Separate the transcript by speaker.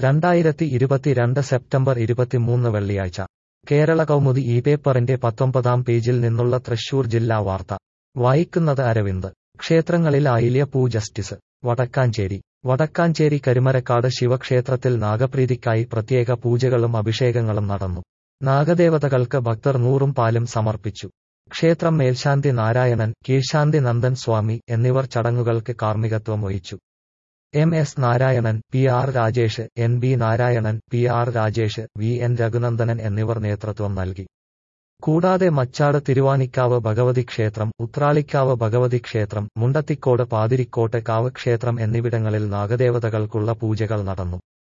Speaker 1: രണ്ടായിരത്തി ഇരുപത്തിരണ്ട് സെപ്റ്റംബർ ഇരുപത്തിമൂന്ന് വെള്ളിയാഴ്ച കേരള കൗമുദി ഈ പേപ്പറിന്റെ പത്തൊമ്പതാം പേജിൽ നിന്നുള്ള തൃശൂർ ജില്ലാ വാർത്ത വായിക്കുന്നത് അരവിന്ദ് ക്ഷേത്രങ്ങളിൽ ആയില്യ പൂ ജസ്റ്റിസ് വടക്കാഞ്ചേരി വടക്കാഞ്ചേരി കരുമരക്കാട് ശിവക്ഷേത്രത്തിൽ നാഗപ്രീതിക്കായി പ്രത്യേക പൂജകളും അഭിഷേകങ്ങളും നടന്നു നാഗദേവതകൾക്ക് ഭക്തർ നൂറും പാലും സമർപ്പിച്ചു ക്ഷേത്രം മേൽശാന്തി നാരായണൻ കീഴ്ശാന്തി നന്ദൻ സ്വാമി എന്നിവർ ചടങ്ങുകൾക്ക് കാർമ്മികത്വം വഹിച്ചു M S Narayanan P R Rajesh N B Narayanan P R Rajesh V N Raghunandanan എന്നിവർ നേതൃത്വം നൽകി കൂടാതെ മച്ചാട് തിരുവാനിക്കാവ് ഭഗവതി ക്ഷേത്രം ഉത്രാളിക്കാവ് ഭഗവതി ക്ഷേത്രം മുണ്ടത്തിക്കോട് പാതിരിക്കോട്ട് കാവ് ക്ഷേത്രം എന്നിവിടങ്ങളിൽ നാഗദേവതകൾക്കുള്ള പൂജകൾ നടന്നു